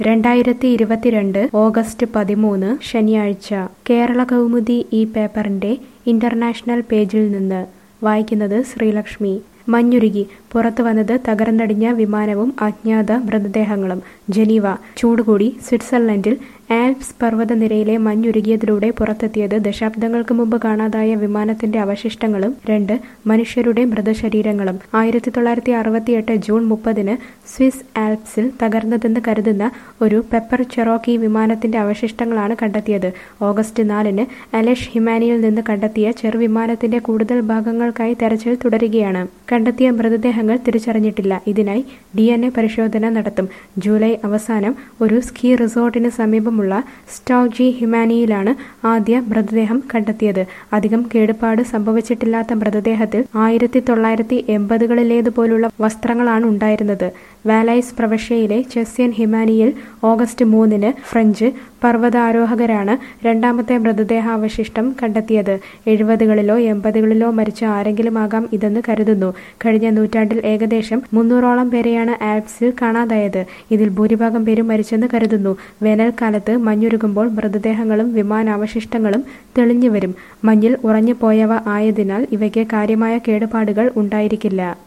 രണ്ടായിരത്തി ഇരുപത്തിരണ്ട് ഓഗസ്റ്റ് പതിമൂന്ന് ശനിയാഴ്ച കേരള കൗമുദി ഈ പേപ്പറിന്റെ ഇന്റർനാഷണൽ പേജിൽ നിന്ന് വായിക്കുന്നത് ശ്രീലക്ഷ്മി മഞ്ഞുരുകി പുറത്തു വന്നത് തകർന്നടിഞ്ഞ വിമാനവും അജ്ഞാത മൃതദേഹങ്ങളും ജനീവ ചൂടുകൂടി സ്വിറ്റ്സർലൻഡിൽ ആൽപ്സ് പർവ്വതനിരയിലെ മഞ്ഞുരുകിയതിലൂടെ പുറത്തെത്തിയത് ദശാബ്ദങ്ങൾക്ക് മുമ്പ് കാണാതായ വിമാനത്തിന്റെ അവശിഷ്ടങ്ങളും രണ്ട് മനുഷ്യരുടെ മൃതശരീരങ്ങളും ആയിരത്തി തൊള്ളായിരത്തി അറുപത്തിയെട്ട് ജൂൺ മുപ്പതിന് സ്വിസ് ആൽപ്സിൽ തകർന്നതെന്ന് കരുതുന്ന ഒരു പെപ്പർ ചെറോക്കി വിമാനത്തിന്റെ അവശിഷ്ടങ്ങളാണ് കണ്ടെത്തിയത് ഓഗസ്റ്റ് നാലിന് അലഷ് ഹിമാനിയിൽ നിന്ന് കണ്ടെത്തിയ ചെറുവിമാനത്തിന്റെ കൂടുതൽ ഭാഗങ്ങൾക്കായി തെരച്ചിൽ തുടരുകയാണ് കണ്ടെത്തിയ മൃതദേഹങ്ങൾ തിരിച്ചറിഞ്ഞിട്ടില്ല ഇതിനായി ഡി എൻ എ പരിശോധന നടത്തും ജൂലൈ അവസാനം ഒരു സ്കീ റിസോർട്ടിന് സമീപമുള്ള സ്റ്റൗജി ഹിമാനിയിലാണ് ആദ്യ മൃതദേഹം കണ്ടെത്തിയത് അധികം കേടുപാട് സംഭവിച്ചിട്ടില്ലാത്ത മൃതദേഹത്തിൽ ആയിരത്തി തൊള്ളായിരത്തി എൺപതുകളിലേതുപോലുള്ള വസ്ത്രങ്ങളാണ് ഉണ്ടായിരുന്നത് വാലൈസ് പ്രവിശ്യയിലെ ചെസ്യൻ ഹിമാനിയിൽ ഓഗസ്റ്റ് മൂന്നിന് ഫ്രഞ്ച് പർവ്വതാരോഹകരാണ് രണ്ടാമത്തെ മൃതദേഹാവശിഷ്ടം കണ്ടെത്തിയത് എഴുപതുകളിലോ എൺപതുകളിലോ മരിച്ച ആരെങ്കിലും ആകാം ഇതെന്ന് കരുതുന്നു കഴിഞ്ഞ നൂറ്റാണ്ടിൽ ഏകദേശം മുന്നൂറോളം പേരെയാണ് ആൽപ്സിൽ കാണാതായത് ഇതിൽ ഭൂരിഭാഗം പേരും മരിച്ചെന്ന് കരുതുന്നു വേനൽക്കാലത്ത് മഞ്ഞുരുകുമ്പോൾ മൃതദേഹങ്ങളും വിമാനാവശിഷ്ടങ്ങളും തെളിഞ്ഞുവരും മഞ്ഞിൽ ഉറഞ്ഞു പോയവ ആയതിനാൽ ഇവയ്ക്ക് കാര്യമായ കേടുപാടുകൾ ഉണ്ടായിരിക്കില്ല